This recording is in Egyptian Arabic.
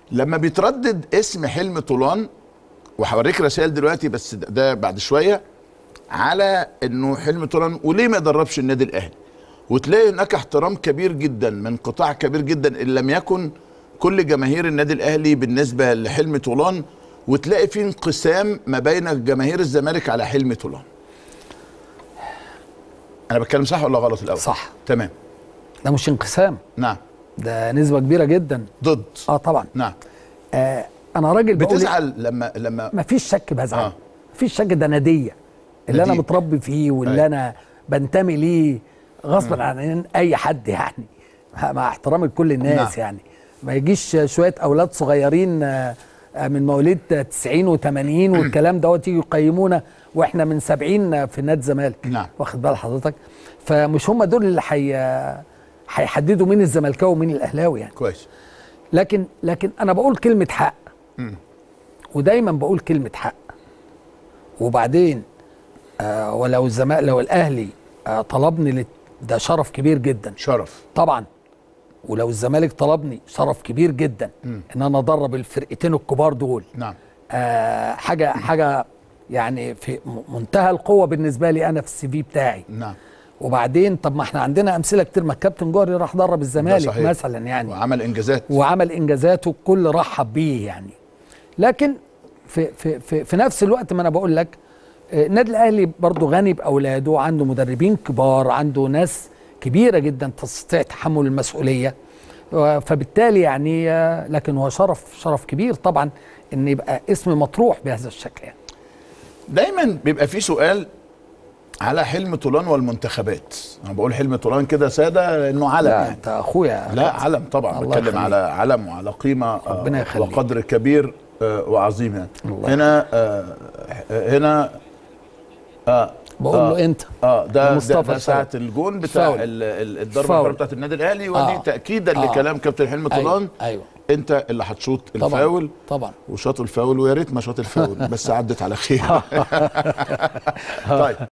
لما بيتردد اسم حلمي طولان وهوريك رسائل دلوقتي بس ده, ده بعد شويه على انه حلمي طولان وليه ما يدربش النادي الاهلي وتلاقي هناك احترام كبير جدا من قطاع كبير جدا ان لم يكن كل جماهير النادي الاهلي بالنسبه لحلمي طولان وتلاقي في انقسام ما بين جماهير الزمالك على حلمي طولان انا بتكلم صح ولا غلط الاول صح تمام ده مش انقسام نعم ده نسبه كبيره جدا ضد اه طبعا نعم آه انا راجل بقول بتزعل لما لما ما فيش شك بزعل آه. آه. مفيش شك ده ناديه اللي انا نادية. متربي فيه واللي أيوة. انا بنتمي ليه غصبا عن اي حد يعني مع احترامي لكل الناس نعم. نعم. يعني ما يجيش شويه اولاد صغيرين آه، آه، من مواليد 90 و80 والكلام دوت يجوا يقيمونا واحنا من 70 في نادي الزمالك نعم. واخد بال حضرتك فمش هم دول اللي حي هيحددوا مين الزملكاوي ومين الاهلاوي يعني كويس لكن لكن انا بقول كلمه حق ودايما بقول كلمه حق وبعدين آه ولو الزمالك لو الاهلي آه طلبني لت- ده شرف كبير جدا شرف طبعا ولو الزمالك طلبني شرف كبير جدا ان انا ادرب الفرقتين الكبار دول نعم آه حاجه حاجه يعني في م- منتهى القوه بالنسبه لي انا في السي في بتاعي نعم وبعدين طب ما احنا عندنا امثله كتير ما الكابتن جوهري راح درب الزمالك صحيح. مثلا يعني وعمل انجازات وعمل انجازاته الكل رحب بيه يعني لكن في في في, في نفس الوقت ما انا بقول لك آه، النادي الاهلي برضه غني باولاده عنده مدربين كبار عنده ناس كبيره جدا تستطيع تحمل المسؤوليه و- فبالتالي يعني آه، لكن هو شرف شرف كبير طبعا ان يبقى اسم مطروح بهذا الشكل يعني دايما بيبقى في سؤال على حلم طولان والمنتخبات انا بقول حلم طولان كده ساده لانه علم لا يعني انت اخويا لا علم طبعا الله بتكلم يخليك. على علم وعلى قيمه آه، ربنا يخليك. وقدر كبير آه، وعظيم يعني الله هنا آه، هنا اه بقول آه. له انت اه ده ده, مصطفى ده ساعه الفاول. الجون بتاع فاول. ال- ال- الضربه فاول. الحره بتاعت النادي الاهلي ودي آه. تاكيدا آه. لكلام كابتن حلمي طولان ايوه, أيوة. انت اللي هتشوط طبعا الفاول طبعا وشاط الفاول ويا ريت ما شاط الفاول بس عدت على خير طيب